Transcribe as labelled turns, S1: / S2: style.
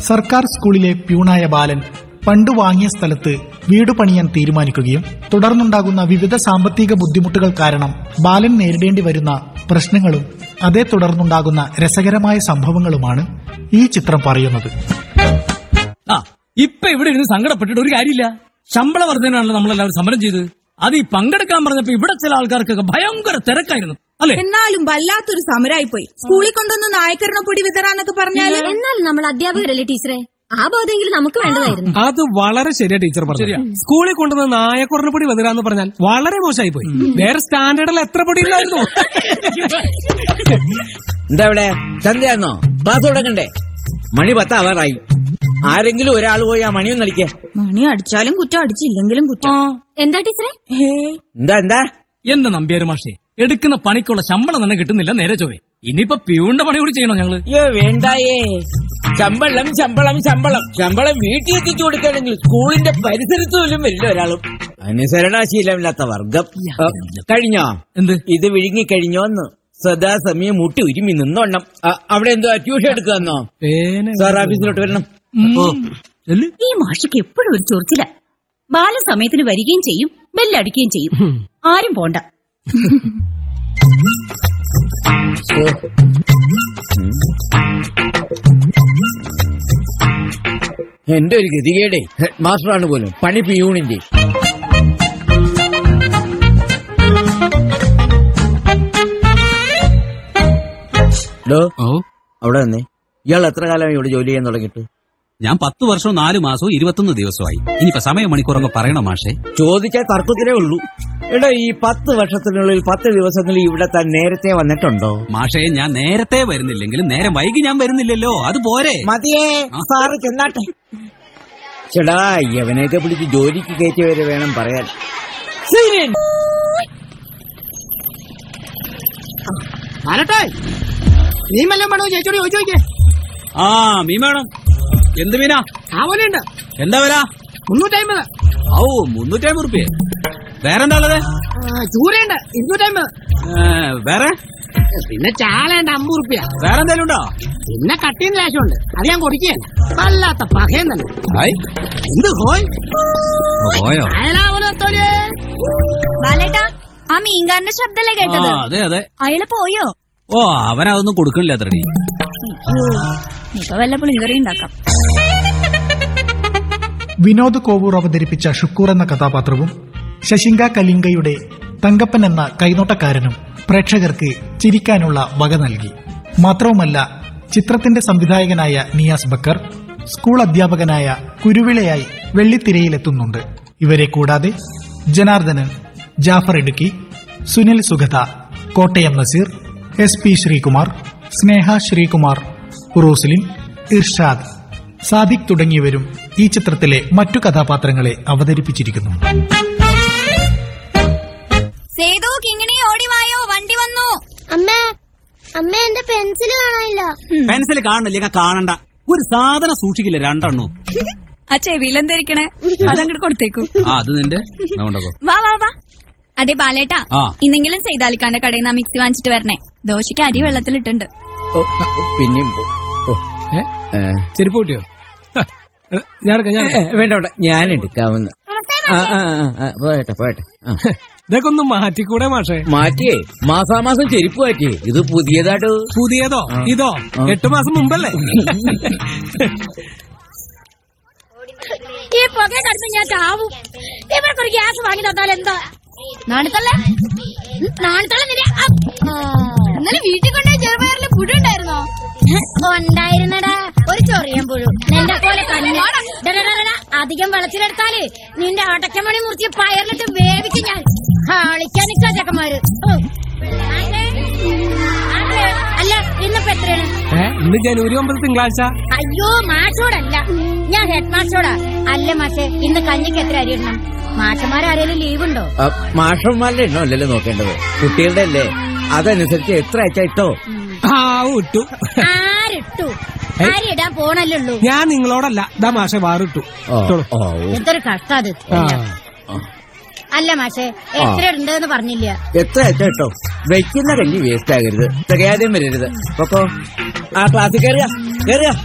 S1: സർക്കാർ സ്കൂളിലെ പ്യൂണായ ബാലൻ പണ്ട് വാങ്ങിയ സ്ഥലത്ത് വീട് പണിയാൻ തീരുമാനിക്കുകയും തുടർന്നുണ്ടാകുന്ന വിവിധ സാമ്പത്തിക ബുദ്ധിമുട്ടുകൾ കാരണം ബാലൻ നേരിടേണ്ടി വരുന്ന പ്രശ്നങ്ങളും അതേ തുടർന്നുണ്ടാകുന്ന രസകരമായ സംഭവങ്ങളുമാണ് ഈ ചിത്രം പറയുന്നത്
S2: ആ ഇപ്പൊ ഇവിടെ ഇരുന്ന് സങ്കടപ്പെട്ടിട്ട് ഒരു കാര്യമില്ല ശമ്പള വർധനയാണല്ലോ നമ്മളെല്ലാവരും സമരം ചെയ്ത് അത് ഈ പങ്കെടുക്കാൻ പറഞ്ഞപ്പോ ഇവിടെ ചില ആൾക്കാർക്കൊക്കെ ഭയങ്കര തിരക്കായിരുന്നു അല്ലെ
S3: എന്നാലും വല്ലാത്തൊരു സമരായി പോയി സ്കൂളിൽ കൊണ്ടൊന്ന് നായക്കരണ പൊടി വിതറാന്നൊക്കെ പറഞ്ഞാല്
S4: എന്നാൽ നമ്മൾ അധ്യാപകരല്ലേ ടീച്ചറെ ആ ബോധമെങ്കിലും നമുക്ക് വേണ്ടതായിരുന്നു
S5: അത് വളരെ ശരിയാ ടീച്ചർ പറഞ്ഞു സ്കൂളിൽ കൊണ്ടുവന്ന നായക്കുറഞ്ഞ പൊടി വെതിരാന്ന് പറഞ്ഞാൽ വളരെ മോശമായി പോയി വേറെ സ്റ്റാൻഡേർഡിൽ എത്ര പൊടി ഇല്ലായിരുന്നു
S6: എന്താ ഇവിടെ സന്ധ്യാന്നോ ക്ലാസ് തുടങ്ങണ്ടേ മണി പത്താവാറായി ആരെങ്കിലും ഒരാൾ പോയി ആ മണിയൊന്നും കളിക്കേ
S3: മണി അടിച്ചാലും കുറ്റം അടിച്ചില്ലെങ്കിലും കുറ്റം
S4: എന്താ ടീച്ചറെ
S6: എന്താ എന്താ
S2: എന്റെ നമ്പ്യാര് മാഷേ എടുക്കുന്ന പണിക്കുള്ള ശമ്പളം തന്നെ കിട്ടുന്നില്ല നേരെ ചോവേ ഇനിയിപ്പോ പ്യൂണിന്റെ പണി കൂടി ചെയ്യണോ ഞങ്ങള്
S6: അയ്യോ വേണ്ടായേ ശമ്പളം ശമ്പളം ശമ്പളം ശമ്പളം വീട്ടിൽ എത്തിച്ചു കൊടുക്കുകയാണെങ്കിൽ സ്കൂളിന്റെ പരിസരത്ത് പോലും വരില്ല ഒരാളും അനുസരണാശീലമില്ലാത്ത വർഗം ആ, കഴിഞ്ഞോ
S2: എന്ത്
S6: ഇത് വിഴുങ്ങി കഴിഞ്ഞോന്ന് സദാസമയം മുട്ടി ഉരുമി നിന്നോണം ആ, അവിടെ എന്തോ ട്യൂഷൻ എടുക്കാന്നോ
S5: പേന
S6: സാർ ഓഫീസിലോട്ട് വരണം ഓ
S2: ചെല്ല്.
S7: ഈ മാഷിക്ക് എപ്പോഴും ഒരു ചൊറിച്ചില ബാലസമയത്തിന് വരികയും ചെയ്യും ബെല്ലടിക്കുകയും ചെയ്യും ആരും പോണ്ട
S6: ഓ. എന്റെ ഒരു ഗതികേടെ ഹെഡ് മാസ്റ്ററാണ് പോലും പണി പിയൂണിന്റെ ഡോ
S8: ഓ
S6: അവിടെ വന്നേ ഇയാൾ എത്ര കാലമായി ഇവിടെ ജോലി ചെയ്യാൻ തുടങ്ങിയിട്ട്
S8: ഞാൻ പത്ത് വർഷവും നാല് മാസവും ഇരുപത്തൊന്ന് ദിവസമായി ഇനിയിപ്പോ സമയ മണിക്കൂറൊക്കെ പറയണം മാഷേ
S6: ചോദിച്ചാൽ തർക്കത്തിലേ ഉള്ളൂ എടാ ഈ പത്ത് വർഷത്തിനുള്ളിൽ പത്ത് ദിവസങ്ങളിൽ ഇവിടെ താൻ നേരത്തെ വന്നിട്ടുണ്ടോ
S8: മാഷേ ഞാൻ നേരത്തെ വരുന്നില്ലെങ്കിലും നേരം വൈകി ഞാൻ വരുന്നില്ലല്ലോ അത് പോരെ
S6: മതിയേ സാറ് ചെന്നാട്ടെ ചേടാ യവനെയൊക്കെ പിടിച്ച് ജോലിക്ക് കയറ്റിയവരെ വേണം പറയാൻ സൈലന്റ്.
S5: നീ മെല്ലെ വേണോ ചേച്ചോട് ചോദിച്ചു നോക്കിയേ
S8: ആ മീൻ വേണം എന്ത് മീനാ
S5: ആ പോലെയുണ്ട്
S8: എന്താ വില
S5: മുന്നൂറ്റമ്പത്
S8: ഔ മുന്നൂറ്റമ്പത് റുപ്യ വേറെന്താ ഉള്ളത്
S5: ചൂരയുണ്ട് ഇരുന്നൂറ്റമ്പത്
S8: ഏ, വേറെ
S5: പിന്നെ ചാളയുണ്ട് അമ്പത് റുപ്യ
S8: വേറെന്തായാലും ഉണ്ടോ
S5: പിന്നെ കട്ടിയും ലാശമുണ്ട് അത് ഞാൻ കൊടുക്കുകയല്ല വല്ലാത്ത പകയും തന്നെ
S8: ഹായ്
S5: എന്ത് ഹോയ്
S8: ഓ, പോയോ
S5: അയലാവലത്തോലേ
S4: ബാലേട്ടാ ആ മീൻകാരന്റെ ശബ്ദല്ലേ
S8: ആ
S4: കേട്ടത്
S8: അതെ അതെ
S4: അയാള് പോയോ
S8: ഓ അവനതൊന്നും കൊടുക്കണില്ല അത്രടി
S4: ഇപ്പൊ വല്ല പുളിങ്കറി ഉണ്ടാക്കാം
S1: വിനോദ് കോവൂർ അവതരിപ്പിച്ച ഷുക്കൂർ എന്ന കഥാപാത്രവും ശശിങ്ക കലിംഗയുടെ തങ്കപ്പൻ എന്ന കൈനോട്ടക്കാരനും പ്രേക്ഷകർക്ക് ചിരിക്കാനുള്ള വക നൽകി മാത്രവുമല്ല ചിത്രത്തിന്റെ സംവിധായകനായ നിയാസ് ബക്കർ സ്കൂൾ അധ്യാപകനായ കുരുവിളയായി വെള്ളിത്തിരയിലെത്തുന്നുണ്ട് ഇവരെ കൂടാതെ Janardhanan Jaffer Idukki Sunil Sugatha Kottayam Naseer S P Sreekumar Sneha Sreekumar Roslin Irshad Sadiq തുടങ്ങിയവരും ഈ ചിത്രത്തിലെ മറ്റു കഥാപാത്രങ്ങളെ അവതരിപ്പിച്ചിരിക്കുന്നു
S4: സേതു കിങ്ങിണി ഓടി വായോ വണ്ടി വന്നു
S9: അമ്മ അമ്മ എന്റെ പെൻസിൽ കാണാനില്ല
S8: പെൻസിൽ കാണണില്ല കാണണ്ട ഒരു സാധനം സൂക്ഷിക്കില്ല രണ്ടെണ്ണു
S4: ആ ചെവിയിലെന്തിരിക്കണേ അതങ്ങോട്ട് കൊടുത്തേക്കു
S8: ആ അത് നിന്റെ എന്നാ കൊണ്ടുപോ.
S4: വാ വാ വാ അതെ ബാലേട്ടാ
S8: ആ.
S4: ഇന്നെങ്കിലും സൈതാലിക്കാന്റെ കടയിൽ നിന്ന് മിക്സി വാങ്ങിച്ചിട്ട് വരണേ ദോശയ്ക്ക് അരി വെള്ളത്തിലിട്ടുണ്ട്
S6: ഓ, പിന്നെയും പോ. ഓ,
S5: ഏ?
S6: ഏ,
S5: ചെരുപ്പ് കിട്ടിയോ ഹ, ഏ, ഞാൻ എടുക്കാം ഞാൻ
S6: ഏ, വേണ്ട വേണ്ട ഞാൻ എടുക്കാവുന്ന ആ, ആ, ആ, ആ, പോയട്ടെ പോയട്ടെ ആ.
S5: ഇതൊക്കെ ഒന്ന് മാറ്റിക്കൂടെ മാഷേ
S6: മാറ്റിയേ മാസാമാസം ചെരുപ്പ് മാറ്റിയേ ഇത് പുതിയതായിട്ട്
S5: പുതിയതോ
S6: ആ.
S5: ഇതോ
S6: ആ.
S5: എട്ട് മാസം മുമ്പല്ലേ
S4: ഈ പുക കടുത്ത് ഞാൻ ചാവും ഇവർക്കൊരു ഗ്യാസ് വാങ്ങി തന്നാൽ എന്താ നാണിത്തള്ള നാണിത്തള്ള ഇന്നലെ വീട്ടിൽ കൊണ്ടുപോയി ചെറുപയറിൽ പുഴു ഉണ്ടായിരുന്നോ
S9: ഉണ്ടായിരുന്നടാ ഒരു ചൊറിയൻ പുഴു നിന്റെ പോലെ കണ്ണ് ഡാ, ഡാ, ഡാ, ഡാ, അധികം വെള്ളത്തിലെടുത്താല് നിന്റെ അടക്കമണി മുറിച്ച് പയറിലിട്ട് വേവിച്ച് ഞാൻ കളിക്കാൻ നിക്കാ ചെക്കന്മാര് ഓ. അല്ല ഇന്നിപ്പോ എത്രയാണ്
S5: ഏ, ഇന്ന് ജനുവരി ഒമ്പത് തിങ്കളാഴ്ച
S9: അയ്യോ മാഷോടല്ല ഞാൻ ഹെഡ് മാഷോടാ അല്ല മാഷെ ഇന്ന് കഞ്ഞിക്ക് എത്ര അരി ഇടണം മാഷന്മാരാരേലും ലീവ് ഉണ്ടോ
S6: ആ, മാഷന്മാരുടെ എണ്ണോ അല്ലല്ലോ നോക്കേണ്ടത് കുട്ടികളുടെ അല്ലേ അതനുസരിച്ച് എത്ര അയച്ചാ ഇട്ടോ
S5: ആ ഇട്ടു
S9: ആരിട്ടു അരി ഇടാൻ പോണല്ലുള്ളൂ
S5: ഞാൻ നിങ്ങളോടല്ല ദാ മാഷെ വാറിട്ടു
S6: ഓ,
S5: ഇട്ടോളൂ.
S6: ഓ,
S9: എന്തൊരു കഷ്ടാത്
S5: ആ.
S9: അല്ല മാഷെ എത്ര ഉണ്ടെന്ന് പറഞ്ഞില്ല
S6: എത്ര അയച്ചാ ഇട്ടോ വെക്കുന്ന കഞ്ഞി വേസ്റ്റ് ആകരുത് തികയാതെയും വരരുത് പൊക്കോ ആ ക്ലാസ്സിൽ കയറുക കയറുക